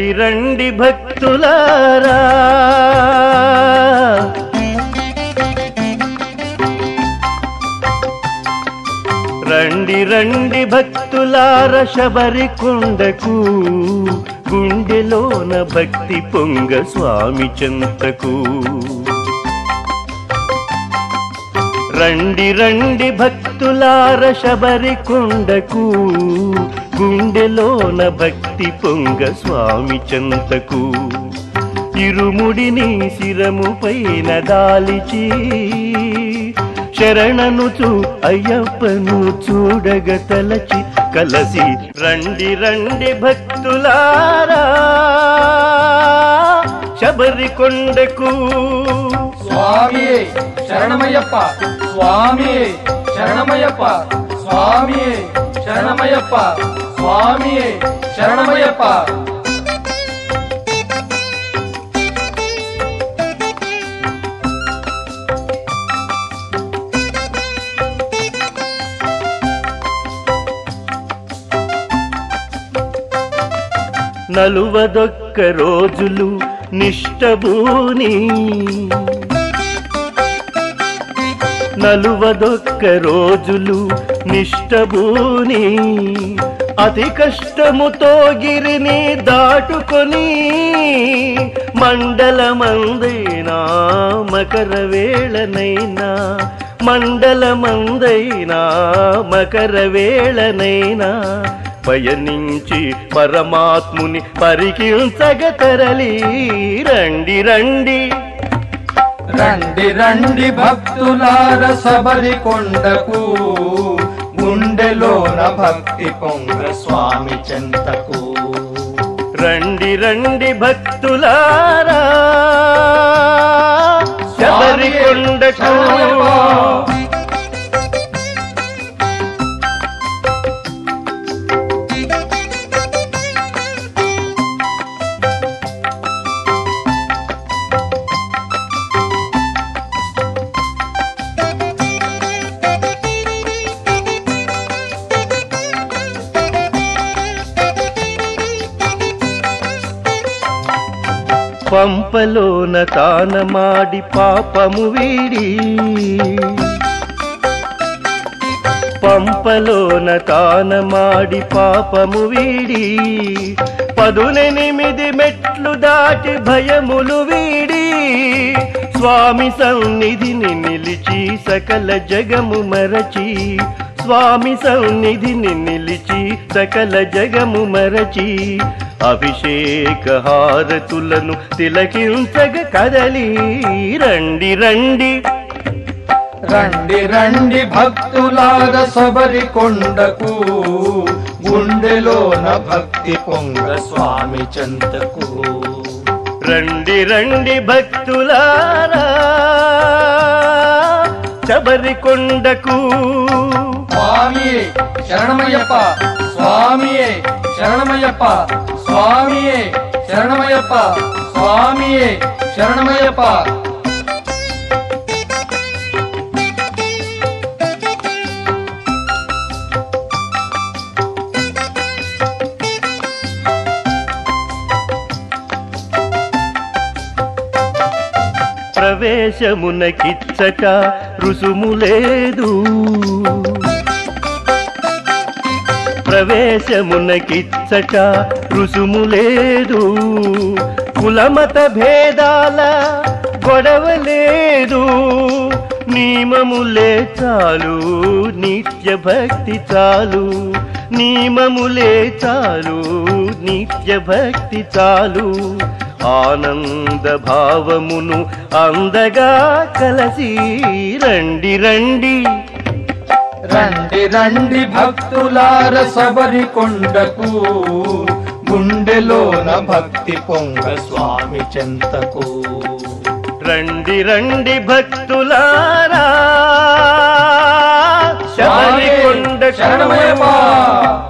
రండి భక్తులారా రండి రండి భక్తులార శబరి కొండకు గుండెలోన భక్తి పొంగ స్వామి చెంతకు రండి రండి భక్తులార శబరి కొండకు గుండెలోన భక్తి పొంగ స్వామి చెంతకు ఇరుముడిని శిరము పైన దాలిచి శరణనుచు అయ్యప్పను చూడగ తలచి కలసి రండి రండి భక్తులారా శబరి కొండకు స్వామియే శరణమయ్యప్ప స్వామియే శరణమయ్యప్ప స్వామియే శరణమయ్యప్ప స్వామియే శరణమయ్యప్ప నలువదొక్క రోజులు నిష్టభూని నలువదొక్క రోజులు నిష్టభూని అతి కష్టముతో గిరిని దాటుకొని మండలమందైనా మకర వేళనైనా మండలమందైనా మకర వేళనైనా పయనించి పరమాత్ముని పరికించగ తరలి రండి రండి రండి రండి భక్తులార శబరి కొండకు గుండెలోన భక్తి పొంగ స్వామి చెంతకు రండి రండి భక్తులారా శబరి కొండకు శరణమయ్యప్ప. పంపలోన తానమాడి పాపము వీడి పంపలోన తానమాడి పాపము వీడి పదునెనిమిది మెట్లు దాటి భయములు వీడి స్వామి సన్నిధిని నిలిచి సకల జగము మరచి స్వామి సన్నిధిని నిలిచి సకల జగము మరచి అభిషేక హారతులను తిలకించగ కదలి రండి రండి రండి రండి భక్తులార శబరి కొండకు గుండెలోన భక్తి పొంగ స్వామి చెంతకు రండి రండి భక్తులారా శబరి కొండకు స్వామియే శరణమయ్యప్ప స్వామియే శరణమయ్యప్ప స్వామియే శరణమయ్యప్ప స్వామియే శరణమయ్యప్ప ప్రవేశమునకిచ్చట రుసుము లేదు ప్రవేశమునకిచ్చట రుసుము లేదు కులమత భేదాల గొడవ లేదు నియమములే చాలు నిత్య భక్తి చాలు నియమములే చాలు నిత్య భక్తి చాలు ఆనంద భావమును అందగా కలసి రండి రండి రండి రండి భక్తులార శబరి కొండకు గుండెలోన భక్తి పొంగ స్వామి చెంతకు రండి రండి భక్తులారా శబరి స్వామి కొండకు శరణమయ్యప్ప